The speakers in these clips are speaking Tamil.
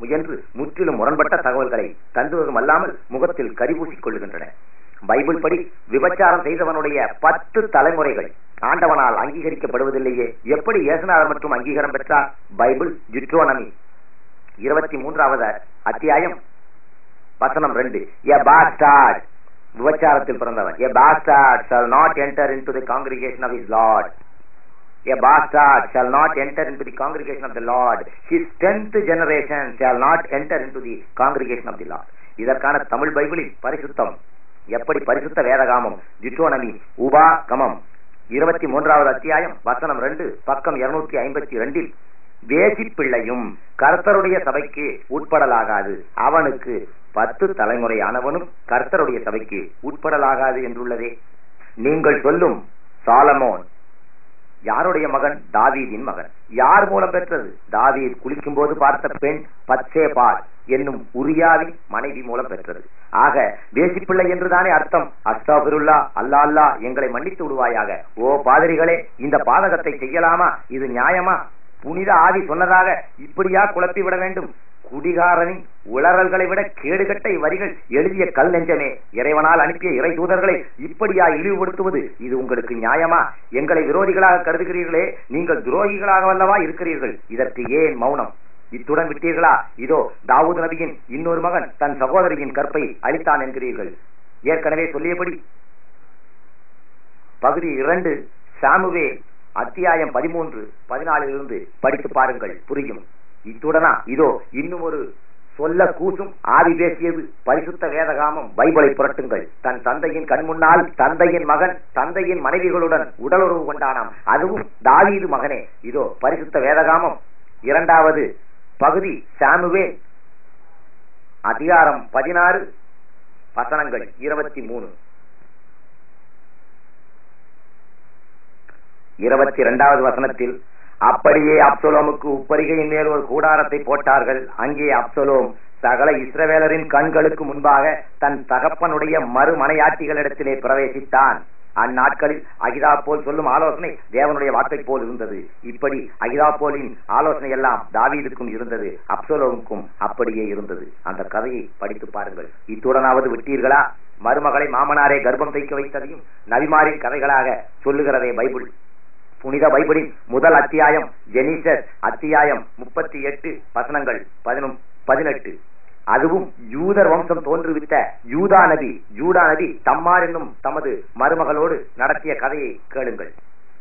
முயன்று முற்றிலும் முரண்பட்ட தகவல்களை தந்துவதும் அல்லாமல் முகத்தில் கரிபூசிக் கொள்ளுகின்றன பைபிள் படி விபச்சாரம் செய்தவனுடைய பத்து தலைமுறைகள் ஆண்டவனால் அங்கீகரிக்கப்படுவதில்லையே எப்படி இயேசுநாதர் மற்றும் அங்கீகாரம் பெற்றார் பைபிள் ஜிட்ரோனமி இருபத்தி மூன்றாவது அத்தியாயம் வசனம் ரெண்டு எ பாஸ்டார்ட் விபச்சாரத்தில் பிறந்தவன் எ பாஸ்டார்ட் shall not enter into the congregation of his lord a bastard shall not enter into the congregation of the lord his tenth generation shall not enter into the congregation of the lord இதற்கான தமிழ் பைபிளில் பரிசுத்தம் எப்படி பரிசுத்த வேதகாமம் ஜிட்டோனமி உபா கமம் இருபத்தி மூன்றாவது அத்தியாயம் வசனம் ரெண்டு பக்கம் இருநூத்தி ஐம்பத்தி ரெண்டில் வேசி பிள்ளையும் கர்த்தருடைய சபைக்கு உட்படலாகாது அவனுக்கு பத்து தலைமுறையானவனும் கர்த்தருடைய சபைக்கு உட்படலாகாது என்றுள்ளதே நீங்கள் சொல்லும் சாலமோன் யாருடைய மகன் தாவீதின் மகன் யார் மூலம் பெற்றது தாவீத் குளிக்கும் போது பார்த்த பெண் பச்சே பால் என்னும் உரியாவின் மனைவி மூலம் பெற்றது ஆக தேசிப்பிள்ளை என்றுதானே அர்த்தம் அஸ்தாபிருல்லா அல்லா அல்லா எங்களை மன்னித்து விடுவாயாக ஓ பாதிரிகளே இந்த பாதகத்தை செய்யலாமா இது நியாயமா புனித ஆவி சொன்னதாக இப்படியா குழப்பி விட வேண்டும் குடிகாரனின் உளறல்களை விட கேடுகட்ட இவ்வரிகள் எழுதிய கல் நெஞ்சமே இறைவனால் அனுப்பிய இறை தூதர்களை இப்படியா இழிவுபடுத்துவது இது உங்களுக்கு நியாயமா எங்களை விரோதிகளாக கருதுகிறீர்களே நீங்கள் துரோகிகளாக வல்லவா இருக்கிறீர்கள் இதற்கு ஏன் மௌனம் இத்துடன் விட்டீர்களா இதோ தாவூது நபியின் இன்னொரு மகன் தன் சகோதரியின் கற்பை அளித்தான் என்கிறீர்கள் ஏற்கனவே சொல்லியபடி பகுதி இரண்டு சாமுவே அத்தியாயம் பதிமூன்று பதினாலிலிருந்து படித்து பாருங்கள் புரியும் இத்துடனா இதோ இன்னும் ஒரு சொல்ல கூசும் ஆவி பேசியது பரிசுத்த வேதகாமம் பைபிளை புரட்டுங்கள் தன் தந்தையின் கண் முன்னால் தந்தையின் மகன் தந்தையின் மனைவிகளுடன் உடலுறவு கொண்டானாம் அதுவும் தாவீது மகனே இதோ பரிசுத்த வேதகாமம் இரண்டாவது பகுதி சாமுவே அதிகாரம் பதினாறு வசனங்கள் இருபத்தி மூணு இருபத்தி இரண்டாவது வசனத்தில் அப்படியே அப்சலோமுக்கு உப்பரிகையின் மேல் ஒரு கூடாரத்தை போட்டார்கள் அங்கே அப்சலோம் சகல இஸ்ரவேலரின் கண்களுக்கு முன்பாக தன் தகப்பனுடைய மறுமனையாட்டிகளிடத்திலே பிரவேசித்தான் அந்நாட்களில் அகிதா போல் சொல்லும் ஆலோசனை தேவனுடைய வார்த்தை போல் இருந்தது இப்படி அகிதா போலின் ஆலோசனை எல்லாம் தாவீதுக்கும் இருந்தது அப்சலோமுக்கும் அப்படியே இருந்தது அந்த கதையை படித்து பாருங்கள் இத்துடனாவது விட்டீர்களா மருமகளை மாமனாரே கர்ப்பம் தைக்க வைத்ததையும் நபிமாரின் கதைகளாக சொல்லுகிறதே பைபிள் புனித பைபிளின் முதல் அத்தியாயம் ஜெனிசஸ் அத்தியாயம் முப்பத்தி எட்டு வசனங்கள் பதினொம் பதினெட்டு அதுவும் யூதர் வம்சம் தோன்றுவித்த யூதா நபி யூடா நபி தம்மார் என்னும் தமது மருமகளோடு நடத்திய கதையை கேளுங்கள்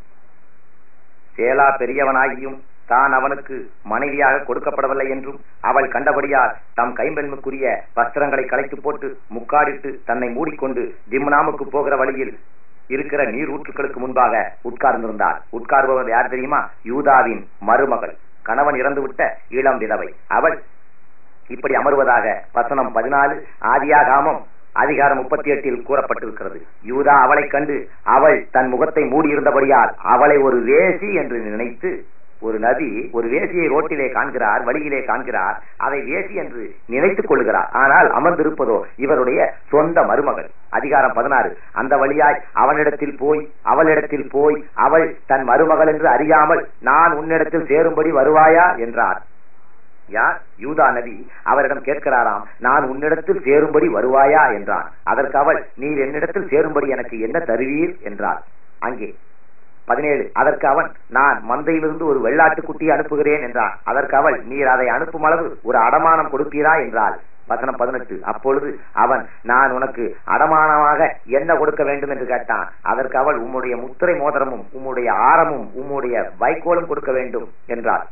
சேலா பெரியவனாகியும் தான் அவனுக்கு மனைவியாக கொடுக்கப்படவில்லை என்றும் அவள் கண்டபடியால் தம் கைம்பெண்ணுக்குரிய வஸ்திரங்களை களைத்து போட்டு முக்காடிட்டு தன்னை மூடிக்கொண்டு திம்னாமுக்கு போகிற வழியில் இருக்கிற நீர் ஊற்றுக்களுக்கு முன்பாக உட்கார்ந்திருந்தார் உட்கார்பவர் யார் தெரியுமா யூதாவின் மருமகள் கணவன் இறந்துவிட்ட இளம் விதவை அவள் இப்படி அமர்வதாக வசனம் பதினாலு ஆதியாகாமம் அதிகாரம் முப்பத்தி எட்டில் கூறப்பட்டிருக்கிறது யூதா அவளை கண்டு அவள் தன் முகத்தை மூடியிருந்தபடியால் அவளை ஒரு வேசி என்று நினைத்து ஒரு நபி ஒரு வேசியை ரோட்டிலே காண்கிறார் வழியிலே காண்கிறார் அதை வேசி என்று நினைத்துக் கொள்கிறார் ஆனால் அமர்ந்திருப்பதோ இவருடைய சொந்த மருமகள் அதிகாரம் பதினாறு அந்த வழியாய் அவனிடத்தில் போய் அவளிடத்தில் போய் அவள் தன் மருமகள் என்று அறியாமல் நான் உன்னிடத்தில் சேரும்படி வருவாயா என்றார் யார் யூதா நபி அவரிடம் கேட்கிறாராம் நான் உன்னிடத்தில் சேரும்படி வருவாயா என்றான் அதற்கு அவள் நீர் என்னிடத்தில் சேரும்படி எனக்கு என்ன தருவீர் என்றார் அங்கே பதினேழு அதற்கு அவன் நான் மந்தையிலிருந்து ஒரு வெள்ளாட்டு குட்டியை அனுப்புகிறேன் என்றான் அதற்கு அவள் நீர் அதை அனுப்பும் அளவு ஒரு அடமானம் கொடுப்பீரா என்றாள் வசனம் பதினெட்டு அப்பொழுது அவன் நான் உனக்கு அடமானமாக என்ன கொடுக்க வேண்டும் என்று கேட்டான் அதற்கு அவள் உம்முடைய முத்திரை மோதிரமும் உம்முடைய ஆரமும் உம்முடைய வைக்கோலும் கொடுக்க வேண்டும் என்றாள்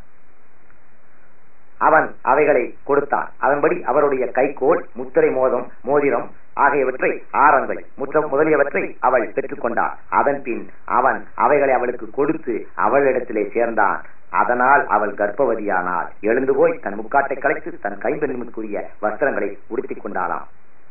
அவன் அவைகளை கொடுத்தான் அதன்படி அவருடைய கைக்கோள் முத்திரை மோதம் மோதிரம் ஆகியவற்றை ஆரங்கள் முற்றம் முதலியவற்றை அவள் பெற்றுக்கொண்டாள் அதன் பின் அவன் அவைகளை அவளுக்கு கொடுத்து அவளிடத்திலே சேர்ந்தான் அதனால் அவள் கர்ப்பவதியானாள் எழுந்து போய் தன் முக்காட்டை கலைத்து தன் கைம்பெண்ணுக்குரிய வஸ்திரங்களை உடுத்திக் கொண்டாளாம்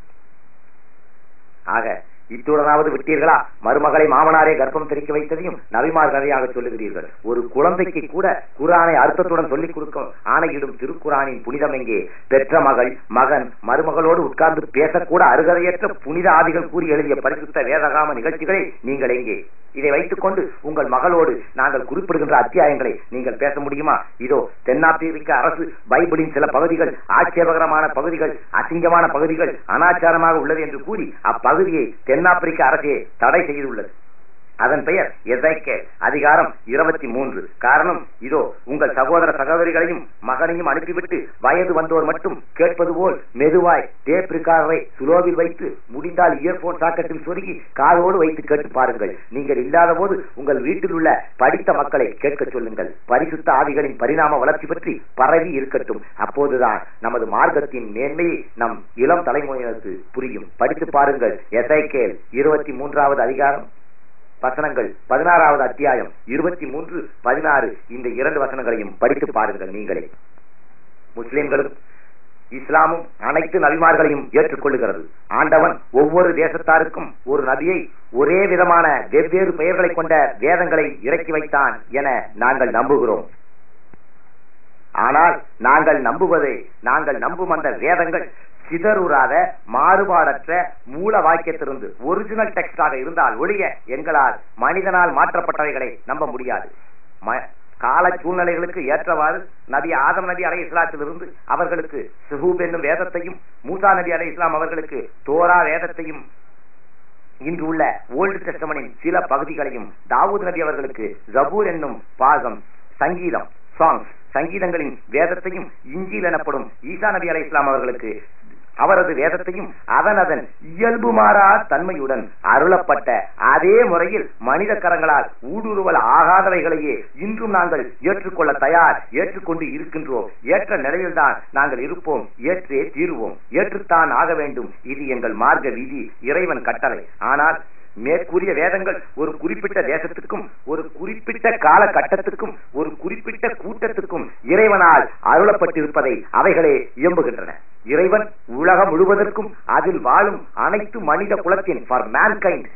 ஆக இத்துடனாவது விட்டீர்களா மருமகளை மாமனாரே கர்ப்பம் தெரிக்க வைத்ததையும் நபிமார் கதையாக சொல்லுகிறீர்கள் ஒரு குழந்தைக்கு கூட குரானை அர்த்தத்துடன் சொல்லிக் கொடுக்கும் ஆணையிடும் திருக்குரானின் புனிதம் எங்கே பெற்ற மகள் மகன் மருமகளோடு உட்கார்ந்து பேசக்கூட அருகதையற்ற புனித ஆதிகள் கூறி எழுதிய பரிசுத்த வேதகாம நிகழ்ச்சிகளை நீங்கள் எங்கே இதை வைத்துக்கொண்டு உங்கள் மகளோடு நாங்கள் குறிப்பிடுகின்ற அத்தியாயங்களை நீங்கள் பேச முடியுமா இதோ தென்னாப்பிரிக்க அரசு பைபிளின் சில பகுதிகள் ஆட்சேபகரமான பகுதிகள் அசிங்கமான பகுதிகள் அனாச்சாரமாக உள்ளது என்று கூறி அப்பகுதியை தென்னாப்பிரிக்க அரசே தடை செய்துள்ளது அதன் பெயர் எசைக்கேல் அதிகாரம் இருபத்தி மூன்று காரணம் இதோ உங்கள் சகோதர சகோதரிகளையும் மகனையும் அனுப்பிவிட்டு வயது வந்தோர் மட்டும் கேட்பது போல் மெதுவாய் டேப் ரிகார்டரை சுலோவில் வைத்து முடிந்தால் இயர்போன் சாக்கெட்டில் சொருகி காதோடு வைத்து கேட்டு பாருங்கள் நீங்கள் இல்லாத போது உங்கள் வீட்டில் உள்ள படித்த மக்களை கேட்க சொல்லுங்கள் பரிசுத்த ஆவிகளின் பரிணாம வளர்ச்சி பற்றி பரவி இருக்கட்டும் அப்போதுதான் நமது மார்க்கத்தின் மேன்மையை நம் இளம் தலைமுறையினருக்கு புரியும் படித்து பாருங்கள் எசைக்கேல் இருபத்தி மூன்றாவது அதிகாரம் வசனங்கள் பதினாறாவது அத்தியாயம் இருபத்தி மூன்று பதினாறு இந்த இரண்டு வசனங்களையும் படித்து பாருங்கள் நீங்களே முஸ்லிம்களும் இஸ்லாமும் அனைத்து நபிமார்களையும் ஏற்றுக்கொள்ளுகிறது ஆண்டவன் ஒவ்வொரு தேசத்தாருக்கும் ஒரு நபியை ஒரே விதமான வெவ்வேறு பெயர்களை கொண்ட வேதங்களை இறக்கி வைத்தான் என நாங்கள் நம்புகிறோம் ஆனால் நாங்கள் நம்புவதை நாங்கள் நம்பும் அந்த வேதங்கள் சிதறுறாத மாறுபாடற்ற மூல வாக்கியத்திலிருந்து ஒரிஜினல் டெக்ஸ்டாக இருந்தால் ஒழிய எங்களால் மனிதனால் மாற்றப்பட்டவைகளை நம்ப முடியாது கால சூழ்நிலைகளுக்கு ஏற்றவாறு நபி ஆதம் நபி அலை இஸ்லாத்திலிருந்து அவர்களுக்கு சுஹூப் என்னும் வேதத்தையும் மூசா நபி அலை இஸ்லாம் அவர்களுக்கு தோரா வேதத்தையும் இன்று உள்ள ஓல்டு டெஸ்டமனின் சில பகுதிகளையும் தாவூத் நபி அவர்களுக்கு ஜபூர் என்னும் பாகம் சங்கீதம் சாங்ஸ் சங்கீதங்களின் வேதத்தையும் இஞ்சில் எனப்படும் ஈசா நபி அலை இஸ்லாம் அவர்களுக்கு அவரது வேதத்தையும் அதன் அதன் இயல்பு மாறா தன்மையுடன் அருளப்பட்ட அதே முறையில் மனித கரங்களால் ஊடுருவல் ஆகாதவைகளையே இன்றும் நாங்கள் ஏற்றுக்கொள்ள தயார் ஏற்றுக்கொண்டு இருக்கின்றோம் ஏற்ற நிலையில்தான் நாங்கள் இருப்போம் ஏற்றே தீருவோம் ஏற்றுத்தான் ஆக வேண்டும் இது எங்கள் மார்க்க விதி இறைவன் கட்டளை ஆனால் மேற்கூறிய வேதங்கள் ஒரு குறிப்பிட்ட தேசத்துக்கும் ஒரு குறிப்பிட்ட காலகட்டத்திற்கும் ஒரு குறிப்பிட்ட கூட்டத்திற்கும் இறைவனால் அருளப்பட்டிருப்பதை அவைகளே இயம்புகின்றன இறைவன் உலகம் முழுவதற்கும் அதில் வாழும் அனைத்து மனித குலத்தின் ஃபார் மேன்கைண்ட்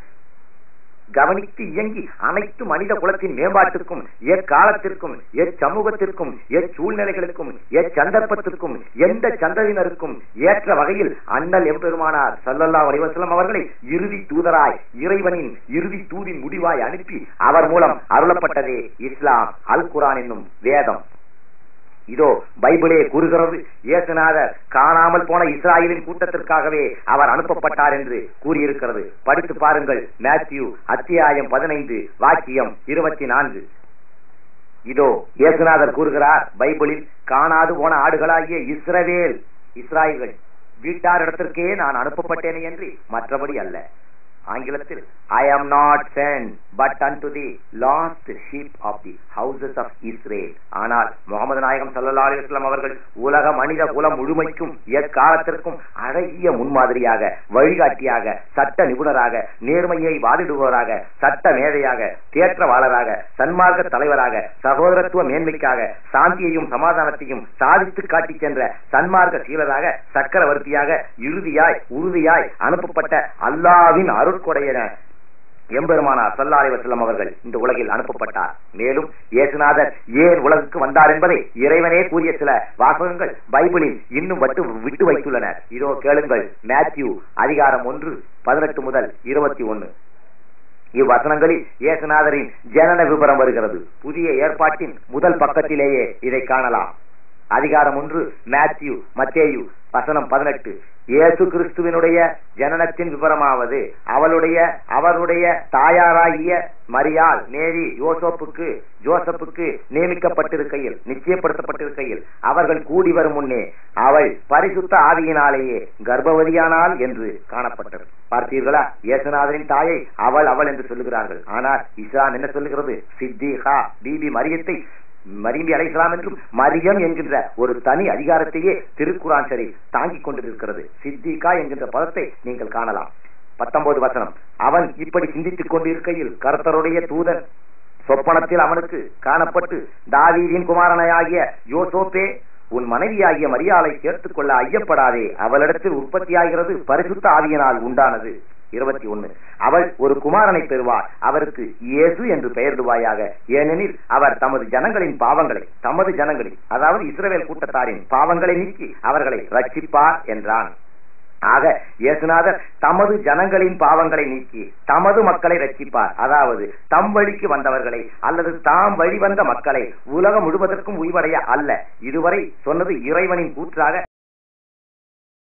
கவனித்து இயங்கி அனைத்து மனித குலத்தின் மேம்பாட்டிற்கும் எக்காலத்திற்கும் எச்சமூகத்திற்கும் எச்சூழ்நிலைகளுக்கும் எச்சந்தர்ப்பத்திற்கும் எந்த சந்ததியினருக்கும் ஏற்ற வகையில் அண்ணல் எம்பெருமானார் சல்லல்லா வலிவசலம் அவர்களை இறுதி தூதராய் இறைவனின் இறுதி தூதின் முடிவாய் அனுப்பி அவர் மூலம் அருளப்பட்டதே இஸ்லாம் அல் குரான் என்னும் வேதம் இதோ பைபிளே கூறுகிறது இயேசுநாதர் காணாமல் போன இஸ்ராயலின் கூட்டத்திற்காகவே அவர் அனுப்பப்பட்டார் என்று கூறியிருக்கிறது படித்து பாருங்கள் மேத்யூ அத்தியாயம் பதினைந்து வாக்கியம் இருபத்தி நான்கு இதோ இயேசுநாதர் கூறுகிறார் பைபிளில் காணாது போன ஆடுகளாகிய இஸ்ரவேல் இஸ்ராயல்கள் வீட்டாரிடத்திற்கே நான் அனுப்பப்பட்டேனே என்று மற்றபடி அல்ல ஆங்கிலத்தில் I am not sent but unto the lost sheep of the houses of Israel ஆனால் முகமது நாயகம் சல்லா அலிஸ்லாம் அவர்கள் உலக மனித குலம் முழுமைக்கும் எக்காலத்திற்கும் அழகிய முன்மாதிரியாக வழிகாட்டியாக சட்ட நிபுணராக நேர்மையை வாதிடுபவராக சட்ட மேதையாக தேற்றவாளராக சன்மார்க்க தலைவராக சகோதரத்துவ மேன்மைக்காக சாந்தியையும் சமாதானத்தையும் சாதித்து காட்டி சென்ற சன்மார்க்க சீலராக சக்கரவர்த்தியாக இறுதியாய் உறுதியாய் அனுப்பப்பட்ட அல்லாவின் அருட்கொடையன எம்பெருமானார் சல்லாரி வசல்லம் அவர்கள் இந்த உலகில் அனுப்பப்பட்டார் மேலும் இயேசுநாதர் ஏன் உலகுக்கு வந்தார் என்பதை இறைவனே கூறிய சில வாசகங்கள் பைபிளில் இன்னும் வட்டு விட்டு வைத்துள்ளனர் இதோ கேளுங்கள் மேத்யூ அதிகாரம் ஒன்று பதினெட்டு முதல் இருபத்தி ஒன்னு இவ்வசனங்களில் இயேசுநாதரின் ஜனன விபரம் வருகிறது புதிய ஏற்பாட்டின் முதல் பக்கத்திலேயே இதை காணலாம் அதிகாரம் ஒன்று மேத்யூ மத்தேயு வசனம் பதினெட்டு இயேசு கிறிஸ்துவினுடைய ஜனனத்தின் விவரமாவது அவளுடைய அவருடைய தாயாராகிய மரியாள் நேரி யோசோப்புக்கு ஜோசப்புக்கு நியமிக்கப்பட்டிருக்கையில் நிச்சயப்படுத்தப்பட்டிருக்கையில் அவர்கள் கூடி வரும் முன்னே அவள் பரிசுத்த ஆவியினாலேயே கர்ப்பவதியானாள் என்று காணப்பட்டது பார்த்தீர்களா இயேசுநாதரின் தாயை அவள் அவள் என்று சொல்லுகிறார்கள் ஆனால் இஸ்லாம் என்ன சொல்லுகிறது சித்திஹா பிபி மரியத்தை மரிம்பி அலைசலாம் என்றும் மரியம் என்கின்ற ஒரு தனி அதிகாரத்தையே திருக்குரான் சரி தாங்கிக் கொண்டிருக்கிறது சித்திகா என்கின்ற பதத்தை நீங்கள் காணலாம் பத்தொன்பது வசனம் அவன் இப்படி சிந்தித்துக் கொண்டிருக்கையில் கர்த்தருடைய தூதன் சொப்பனத்தில் அவனுக்கு காணப்பட்டு தாவீதின் குமாரனையாகிய யோசோப்பே உன் மனைவியாகிய மரியாதை சேர்த்துக் கொள்ள ஐயப்படாதே அவளிடத்தில் உற்பத்தியாகிறது பரிசுத்த ஆவியினால் உண்டானது இருபத்தி ஒன்னு அவள் ஒரு குமாரனை பெறுவார் அவருக்கு இயேசு என்று பெயரிடுவாயாக ஏனெனில் அவர் தமது ஜனங்களின் பாவங்களை தமது ஜனங்களின் அதாவது இஸ்ரவேல் கூட்டத்தாரின் பாவங்களை நீக்கி அவர்களை ரட்சிப்பார் என்றான் ஆக இயேசுநாதர் தமது ஜனங்களின் பாவங்களை நீக்கி தமது மக்களை ரட்சிப்பார் அதாவது தம் வழிக்கு வந்தவர்களை அல்லது தாம் வழி வந்த மக்களை உலகம் முழுவதற்கும் உய்வடைய அல்ல இதுவரை சொன்னது இறைவனின் கூற்றாக